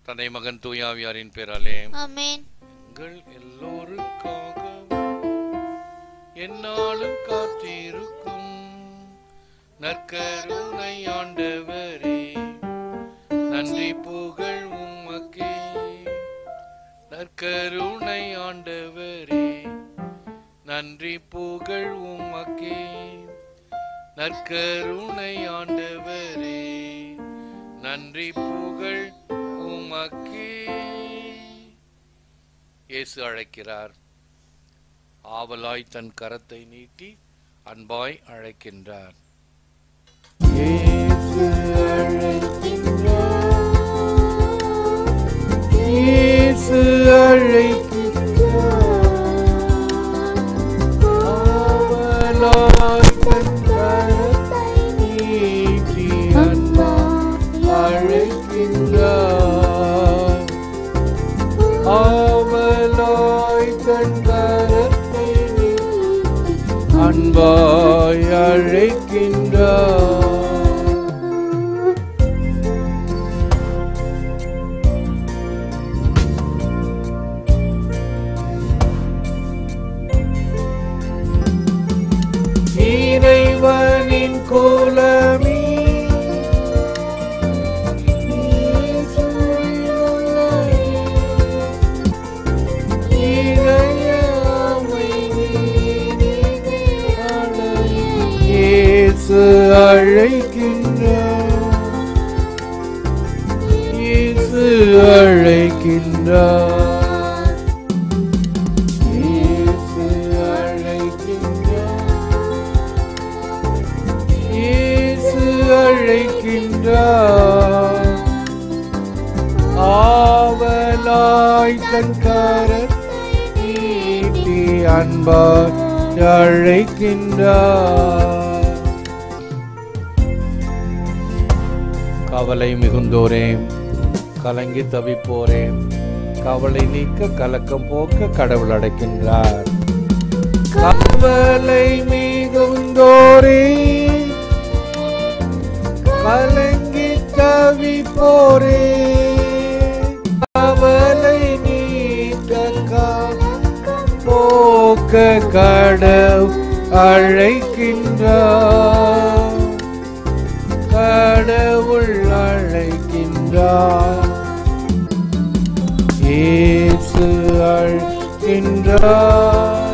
தந்தை மகன் தூயாவியாரின் பேராலே ஆமென் எங்கள் எல்லோருக்காக என்னாலும் காத்திருக்கும் நற்கருணை ஆண்டவரே நன்றி புகழ் உமக்கே நற்கருணை ஆண்டவரே நன்றி புகழ் உமக்கே நற்கருணை ஆண்டவரே நன்றி புகழ் உமக்கே இயேசு அழைக்கிறார் ஆவலாய் தன் கரத்தை நீட்டி அன்பாய் அழைக்கின்றார் இயேசு அழைக்கின்றார். இயேசு அழைக்கின்றார். ஆவலாய் தன் கரத்தை நீட்டி அன்பாய் அழைக்கின்றார். ஆவலாய் தன் கரத்தை நீட்டி அன்பாய் அழைக்கின்றார் இறைவனின் கோலமே இதய இயேசு அழைக்கின்றார் இயேசு அழைக்கின்றார் இயேசு அழைக்கின்றார் இயேசு அழைக்கின்றார் ஆவலாய் தன் கரத்தை நீட்டி அன்பாய் அழைக்கின்றார் கவலை மிகுந்தோரே கலங்கி தவிப்போரே கவலை நீக்க கலக்கம் போக்க கடவுள் அடைக்கின்றார் கவலை மிகுந்தோரே கலங்கி தவிப்போரே கவலை நீக்க கலக்கம் போக்க கடவுள் அழைக்கின்றார் கடவுள் அழைக்கின்றார் இயேசு அழைக்கின்றார்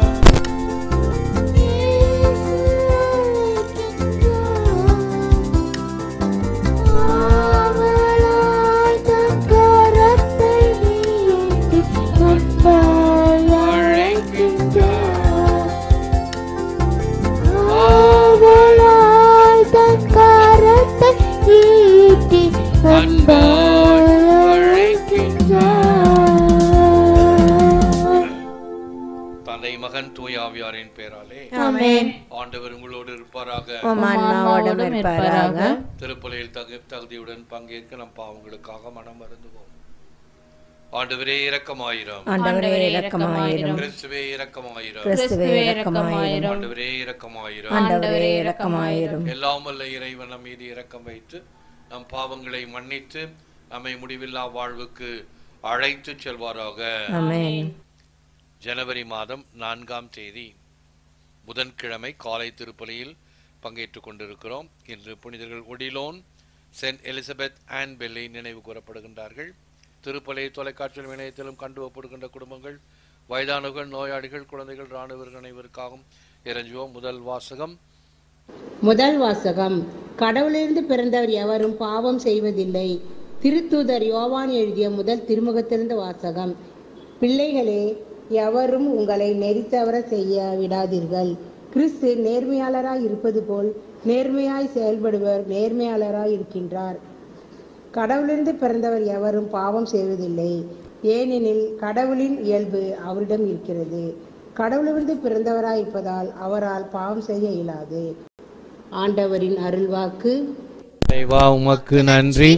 தந்தை மகன் தூயாவியாரின் பேராலே ஆமென் ஆண்டவர் உங்களோடு இருப்பாராக உம் ஆன்மாவோடும் இருப்பாராக திருப்பலியில் தகு தகுதியுடன் பங்கேற்க நம் பாவங்களுக்காக மனம் மருந்துவோம் ஆண்டவரே இரக்கமாயிரம் ஆண்டவரே இரக்கமாயிரும் கிறிஸ்துவே இரக்கமாயிரம் கிறிஸ்துவே இரக்கமாயிரும் ஆண்டவரே இரக்கமாயிரம் ஆண்டவரே இரக்கமாயிரும் எல்லாம் வல்ல இறைவன் நம் மீது இரக்கம் வைத்து நம் பாவங்களை மன்னித்து நம்மை முடிவில்லா வாழ்வுக்கு அழைத்து செல்வாராக ஆமென் ஜனவரி மாதம் நான்காம் தேதி புதன்கிழமை காலை திருப்பலியில் பங்கேற்றுக் கொண்டிருக்கிறோம் இன்று புனிதர்கள் ஒடிலோன் சென்ட் எலிசபெத் அண்ட் பெல்லை நினைவு கூறப்படுகின்றார்கள் திருப்பலி தொலைக்காட்சியில் இணையத்திலும் கண்டு ஒப்படுகின்ற குடும்பங்கள் வயதானவர்கள் நோயாளிகள் குழந்தைகள் இராணுவர்கள் அனைவருக்காகவும் இறைஞ்சுவோம் முதல் வாசகம் முதல் வாசகம் கடவுளிலிருந்து பிறந்தவர் எவரும் பாவம் செய்வதில்லை திருத்தூதர் யோவான் எழுதிய முதல் திருமுகத்திலிருந்து வாசகம் பிள்ளைகளே எவரும் உங்களை நெறி தவற செய்ய விடாதீர்கள் கிறிஸ்து நேர்மையாளராய் இருப்பது போல் நேர்மையாய் செயல்படுவர் நேர்மையாளராய் இருக்கின்றார் கடவுளிலிருந்து பிறந்தவர் எவரும் பாவம் செய்வதில்லை ஏனெனில் கடவுளின் இயல்பு அவரிடம் இருக்கிறது கடவுளிலிருந்து பிறந்தவராய் இருப்பதால் அவரால் பாவம் செய்ய இயலாது ஆண்டவரின் அருள்வாக்கு இறைவா உமக்கு நன்றி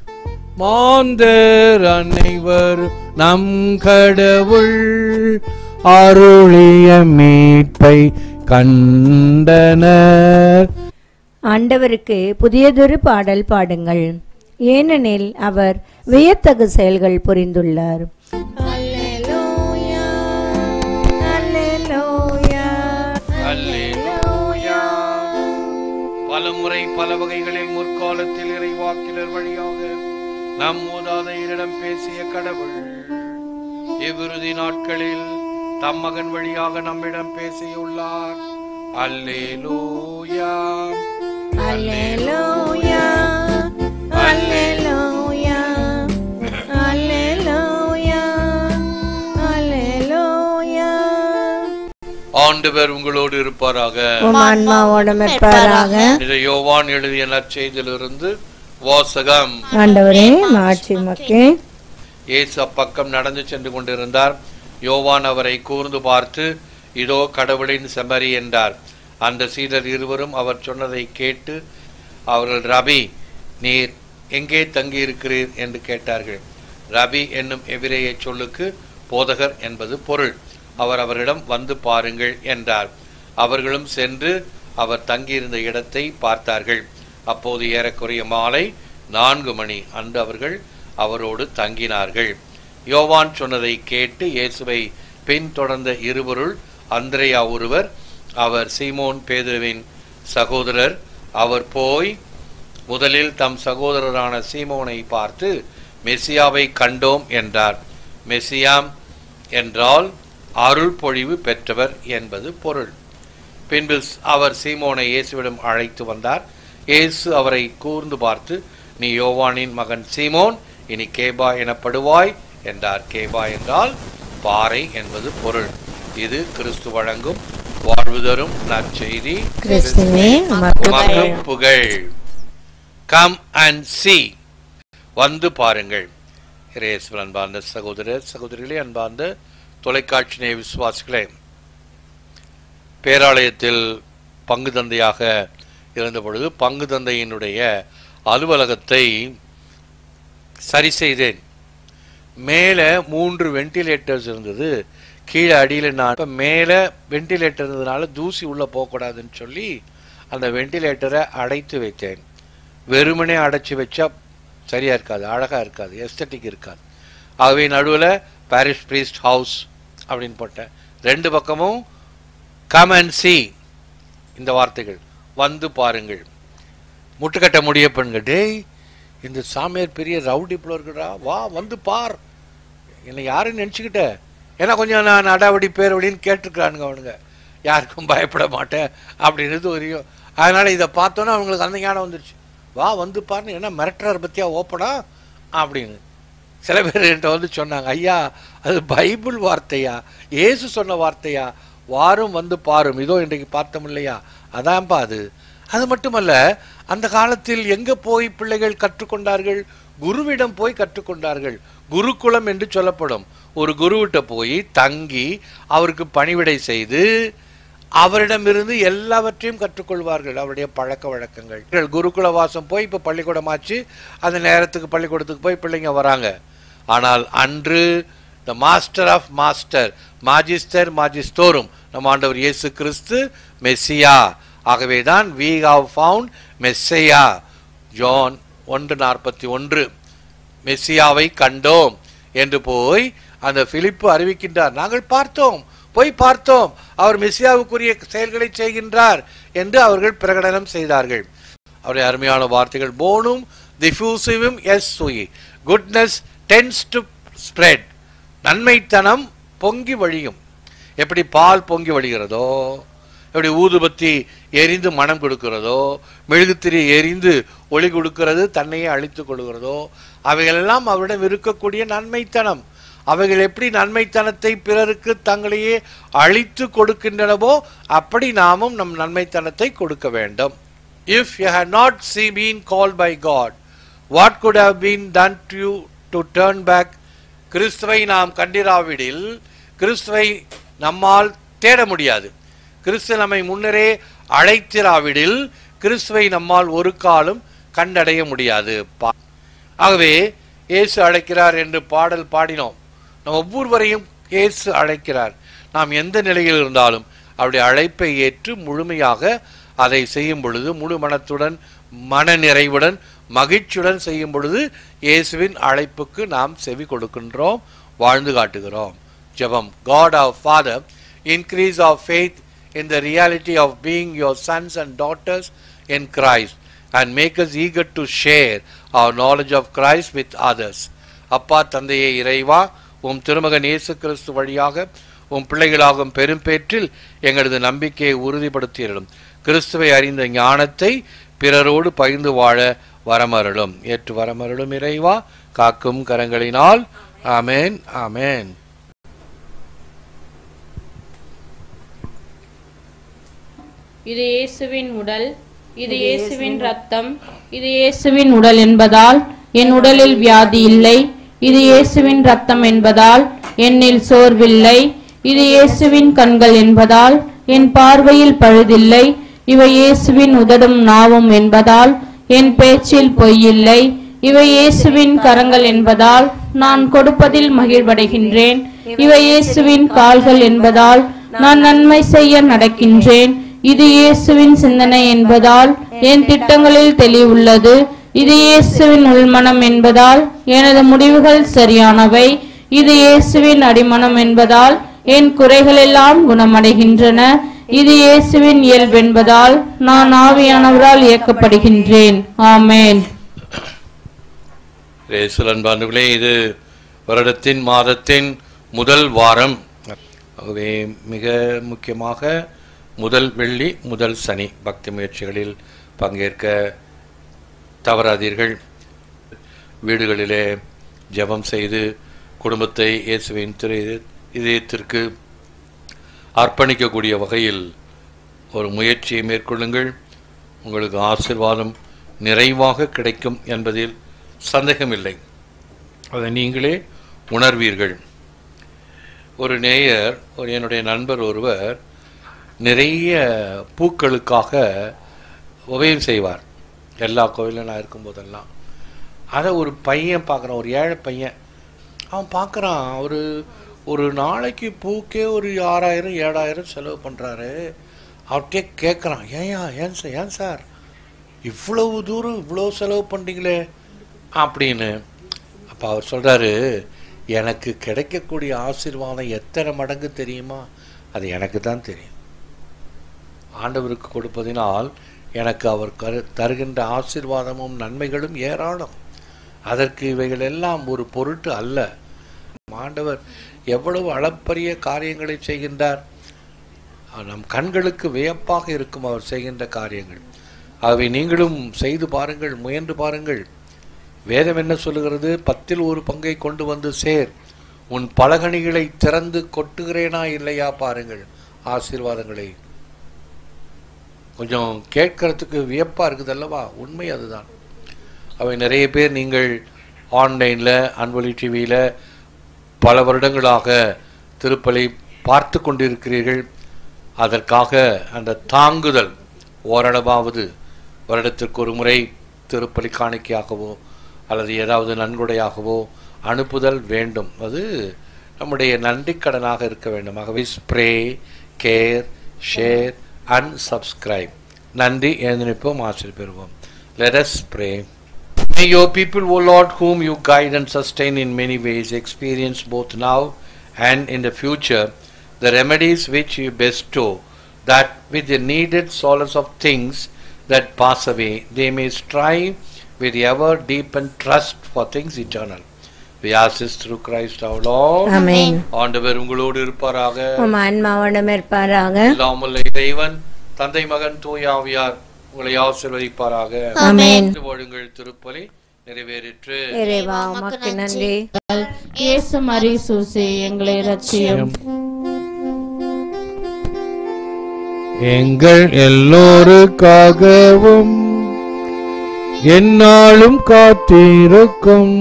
மாந்தர் அனைவரும் நம் கடவுள் அருளிய மீட்பை கண்டனர் ஆண்டவருக்கு புதியதொரு பாடல் பாடுங்கள் ஏனெனில் அவர் வியத்தகு செயல்கள் புரிந்துள்ளார் அல்லேலூயா பலமுறை பல வகைகளில் முற்காலத்தில் இறைவாக்கினர் வழியாக நம் மூதாதையரிடம் பேசிய கடவுள் இவ்விறுதி நாட்களில் தம் மகன் வழியாக நம்மிடம் பேசியுள்ளார் அல்லேலூயா அல்லேலூயா அல்லேலூயா அல்லேலூயா அல்லேலூயா ஆண்டவர் உங்களோடு இருப்பாராக உம் ஆன்மாவோடும் இருப்பாராக இதை யோவான் எழுதிய நற்செய்தியிலிருந்து வாசகம் ஆண்டவரே மாட்சி மக்கே இயேசு அப்பக்கம் நடந்து சென்று கொண்டிருந்தார் யோவான் அவரை கூர்ந்து பார்த்து இதோ கடவுளின் செம்மறி என்றார் அந்த சீடர் இருவரும் அவர் சொன்னதை கேட்டு அவர்கள் ரபி நீர் எங்கே தங்கியிருக்கிறீர் என்று கேட்டார்கள் ரபி என்னும் எபிரேய சொல்லுக்கு போதகர் என்பது பொருள் அவர் அவரிடம் வந்து பாருங்கள் என்றார் அவர்களும் சென்று அவர் தங்கியிருந்த இடத்தை பார்த்தார்கள் அப்போது ஏறக்குறைய மாலை நான்கு மணி அன்று அவர்கள் அவரோடு தங்கினார்கள் யோவான் சொன்னதை கேட்டு இயேசுவை பின்தொடர்ந்த இருவருள் அந்திரேயா ஒருவர் அவர் சீமோன் பேதுருவின் சகோதரர் அவர் போய் முதலில் தம் சகோதரரான சீமோனை பார்த்து மெசியாவை கண்டோம் என்றார் மெசியாம் என்றால் அருள் பொழிவு பெற்றவர் என்பது பொருள் பின்பு அவர் சீமோனை இயேசுவிடம் அழைத்து வந்தார் இயேசு அவரை கூர்ந்து பார்த்து நீ யோவானின் மகன் சீமோன் இனி கேபா எனப்படுவாய் என்றார் கேபா என்றால் பாறை என்பது பொருள் இது கிறிஸ்து வழங்கும் வாழ்வு தரும் நற்செய்தி கிறிஸ்துவே உமக்கு உமக்கு புகழ் கம் அண்ட் see வந்து பாருங்கள் இறையேசுவில் அன்பார்ந்த சகோதரர் சகோதரிகளே அன்பார்ந்த தொலைக்காட்சி நேய விசுவாசிகளே பேராலயத்தில் பங்கு தந்தையாக இருந்த பொழுது பங்கு தந்தையினுடைய அலுவலகத்தை சரி செய்தேன் மேலே மூன்று வென்டிலேட்டர்ஸ் இருந்தது கீழே அடியில் நான் இப்போ மேலே வென்டிலேட்டர் இருந்ததுனால தூசி உள்ளே போகக்கூடாதுன்னு சொல்லி அந்த வென்டிலேட்டரை அடைத்து வைத்தேன் வெறுமனே அடைச்சி வச்சா சரியாக இருக்காது அழகாக இருக்காது எஸ்தட்டிக் இருக்காது ஆகவே நடுவில் பாரிஷ் பிரீஸ்ட் ஹவுஸ் அப்படின்னு போட்டேன் ரெண்டு பக்கமும் கம் அண்ட் see இந்த வார்த்தைகள் வந்து பாருங்கள் முட்டுக்கட்ட முடிய பெண்கள் டேய் இந்த சாமியார் பெரிய ரவுடி போல இருக்குடா வா வந்து பார் என்னை யாருன்னு நினச்சிக்கிட்ட ஏன்னா கொஞ்சம் நான் அடாவடி பேரவடின்னு கேட்டிருக்கிறானுங்க அவனுங்க யாருக்கும் பயப்பட மாட்டேன் அப்படின்றது வரையும் அதனால் இதை பார்த்தோன்னே அவங்களுக்கு அந்த ஞானம் வந்துருச்சு வா வந்து பாருன்னு என்ன மிரட்டுறாரு பத்தியா ஓப்பனா அப்படின்னு சில பேர் என்கிட்ட வந்து சொன்னாங்க ஐயா அது பைபிள் வார்த்தையா இயேசு சொன்ன வார்த்தையா வாரும் வந்து பாரும் இதோ இன்றைக்கு பார்த்தோம் இல்லையா அதான்ப்பா அது அது மட்டுமல்ல அந்த காலத்தில் எங்க போய் பிள்ளைகள் கற்றுக்கொண்டார்கள் குருவிடம் போய் கற்றுக்கொண்டார்கள் குருகுலம் என்று சொல்லப்படும் ஒரு குருவிட்ட போய் தங்கி அவருக்கு பணிவிடை செய்து அவரிடமிருந்து எல்லாவற்றையும் கற்றுக்கொள்வார்கள் அவருடைய பழக்க வழக்கங்கள் குருகுல வாசம் போய் இப்போ பள்ளிக்கூடமாச்சு அந்த நேரத்துக்கு பள்ளிக்கூடத்துக்கு போய் பிள்ளைங்க வராங்க ஆனால் அன்று the master of master magister மாஜிஸ்டோரும் நம்ம ஆண்டவர் இயேசு கிறிஸ்து மெஸ்ஸியா ஆகவே தான் we have found Messiah John ஒன்று நாற்பத்தி ஒன்று மெஸ்ஸியாவை கண்டோம் என்று போய் அந்த பிலிப்பு அறிவிக்கின்றார் நாங்கள் பார்த்தோம் போய் பார்த்தோம் அவர் மெஸ்ஸியாவுக்குரிய செயல்களை செய்கின்றார் என்று அவர்கள் பிரகடனம் செய்தார்கள் அவருடைய அருமையான வார்த்தைகள் போனும் திஃப்யூசிவும் எஸ் சுயி குட்னஸ் டென்ஸ் டு ஸ்ப்ரெட் நன்மைத்தனம் பொங்கி வழியும் எப்படி பால் பொங்கி வழிகிறதோ எப்படி ஊதுபத்தி எரிந்து மனம் கொடுக்கிறதோ மெழுகுத்திரி எரிந்து ஒளி கொடுக்கிறது தன்னையே அழித்துக் கொள்கிறதோ அவைகளெல்லாம் அவரிடம் இருக்கக்கூடிய நன்மைத்தனம் அவைகள் எப்படி நன்மைத்தனத்தை பிறருக்கு தங்களையே அழித்து கொடுக்கின்றனவோ அப்படி நாமும் நம் நன்மைத்தனத்தை கொடுக்க வேண்டும் if you had not see been called by God what could have been done to you to turn back கிறிஸ்துவை நாம் கண்டிராவிடில் கிறிஸ்துவை நம்மால் தேட முடியாது கிறிஸ்து நம்மை முன்னரே அழைத்திராவிடில் கிறிஸ்துவை நம்மால் ஒரு காலம் கண்டடைய முடியாது பா- ஆகவே இயேசு அழைக்கிறார் என்று பாடல் பாடினோம் நம் ஒவ்வொருவரையும் இயேசு அழைக்கிறார் நாம் எந்த நிலையில் இருந்தாலும் அவருடைய அழைப்பை ஏற்று முழுமையாக அதை செய்யும் பொழுது முழு மனத்துடன் மனநிறைவுடன் மகிழ்ச்சியுடன் செய்யும் பொழுது இயேசுவின் அழைப்புக்கு நாம் செவி கொடுக்கின்றோம் வாழ்ந்து காட்டுகிறோம் ஜெபம் God our Father increase our faith in the reality of being your sons and daughters in Christ and make us eager to share our knowledge of Christ with others. அப்பா தந்தையே இறைவா உம் திருமகன் இயேசு கிறிஸ்து வழியாக உம் பிள்ளைகளாகும் பெரும்பேற்றில் எங்களது நம்பிக்கையை உறுதிப்படுத்தியிடும் கிறிஸ்துவை அறிந்த ஞானத்தை பிறரோடு பகிர்ந்து வாழ வரமருளும் ஏற்று வரமருளும் இறைவா காக்கும் கரங்களினால் ஆமென் ஆமென் இது இயேசுவின் உடல் இது இயேசுவின் ரத்தம் இது இயேசுவின் உடல் என்பதால் என் உடலில் வியாதி இல்லை இது இயேசுவின் ரத்தம் என்பதால் என்னில் சோர்வில்லை இது இயேசுவின் கண்கள் என்பதால் என் பார்வையில் பழுதில்லை இவை இயேசுவின் உதடும் நாவும் என்பதால் என் பேச்சில் பொய்யில்லை இவை இயேசுவின் கரங்கள் என்பதால் நான் கொடுப்பதில் மகிழ்வடைகின்றேன் இவை இயேசுவின் கால்கள் என்பதால் நான் நன்மை செய்ய நடக்கின்றேன் இது இயேசுவின் சிந்தனை என்பதால் என் திட்டங்களில் தெளிவுள்ளது இது இயேசுவின் உள்மனம் என்பதால் எனது முடிவுகள் சரியானவை இது இயேசுவின் அடிமனம் என்பதால் என் குறைகளெல்லாம் குணமடைகின்றன இது இயேசுவின் இயல்பென்பதால் நான் ஆவியானவரால் இயக்கப்படுகின்றேன் ஆமென் இயேசுவின் அன்பானவர்களே இது வருடத்தின் மாதத்தின் முதல் வாரம் ஆகவே மிக முக்கியமாக முதல் வெள்ளி முதல் சனி பக்தி முயற்சிகளில் பங்கேற்க தவறாதீர்கள் வீடுகளிலே ஜெபம் செய்து குடும்பத்தை இயேசுவின் திரு இதயத்திற்கு அர்ப்பணிக்கக்கூடிய வகையில் ஒரு முயற்சியை மேற்கொள்ளுங்கள் உங்களுக்கு ஆசிர்வாதம் நிறைவாக கிடைக்கும் என்பதில் சந்தேகமில்லை அதை நீங்களே உணர்வீர்கள் ஒரு நேயர் ஒரு என்னுடைய நண்பர் ஒருவர் நிறைய பூக்களுக்காக உபயம் செய்வார் எல்லா கோவிலும் நான் இருக்கும்போதெல்லாம் அதை ஒரு பையன் பார்க்குறான் ஒரு ஏழை பையன் அவன் பார்க்குறான் ஒரு ஒரு நாளைக்கு பூக்கே ஒரு ஆறாயிரம் ஏழாயிரம் செலவு பண்ணுறாரு அவர்கிட்டே கேட்குறான் ஏன்யா ஏன் சார் ஏன் சார் இவ்வளவு தூரம் இவ்வளோ செலவு பண்ணுறீங்களே அப்படின்னு அப்போ அவர் சொல்கிறாரு எனக்கு கிடைக்கக்கூடிய ஆசீர்வாதம் எத்தனை மடங்கு தெரியுமா அது எனக்கு தான் தெரியும் ஆண்டவருக்கு கொடுப்பதினால் எனக்கு அவர் கரு தருகின்ற ஆசீர்வாதமும் நன்மைகளும் ஏராளம் அதற்கு இவைகள் எல்லாம் ஒரு பொருட்டு அல்ல ஆண்டவர் எவ்வளவு அளப்பரிய காரியங்களை செய்கின்றார் நம் கண்களுக்கு வியப்பாக இருக்கும் அவர் செய்கின்ற காரியங்கள் ஆகவே நீங்களும் செய்து பாருங்கள் முயன்று பாருங்கள் வேதம் என்ன சொல்லுகிறது பத்தில் ஒரு பங்கை கொண்டு வந்து சேர் உன் பலகணிகளை திறந்து கொட்டுகிறேனா இல்லையா பாருங்கள் ஆசீர்வாதங்களை கொஞ்சம் கேட்கறதுக்கு வியப்பாக இருக்குது அல்லவா உண்மை அதுதான் அவை நிறைய பேர் நீங்கள் ஆன்லைனில் அன்பொலி டிவியில் பல வருடங்களாக திருப்பலை பார்த்து கொண்டிருக்கிறீர்கள் அதற்காக அந்த தாங்குதல் ஓரளவாவது வருடத்திற்கு ஒரு முறை திருப்பலி காணிக்கையாகவோ அல்லது ஏதாவது நன்கொடையாகவோ அனுப்புதல் வேண்டும் அது நம்முடைய நன்றிக்கடனாக இருக்க வேண்டும் ஆகவே spray care share and subscribe நன்றி எழுந்திருப்போம் ஆசிரியர் பெறுவோம் let us pray May your people, O Lord, whom you guide and sustain in many ways, experience both now and in the future the remedies which you bestow, that with the needed solace of things that pass away, they may strive with ever deepened trust for things eternal. We ask this through Christ our Lord. ஆமென் ஆண்டவர் உங்களோடு இருப்பாராக உம் ஆன்மாவோடும் இருப்பாராக இல்லாமல் இறைவன் தந்தை மகன் தூயாவியார் உங்களை ஆசீர்வதிப்பாராக ஆமென் வாழுங்கள் திருப்பலி நிறைவேறிற்று இறைவா உமக்கு நன்றி இயேசு மரி சூசே எங்களை ரட்சியும் எங்கள் எல்லோருக்காகவும் என்னாலும் காத்திருக்கும்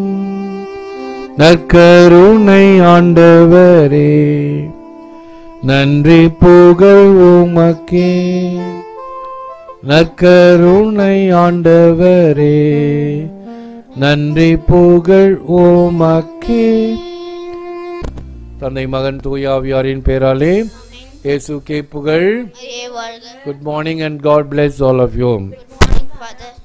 நற்கருணை ஆண்டவரே நன்றி புகழ் உமக்கே நற்கருணை ஆண்டவரே நன்றி புகழ் உமக்கே தந்தை மகன் தூயாவியாரின் பேராலே இயேசுக்கே புகழ் good morning and God bless all of you Father,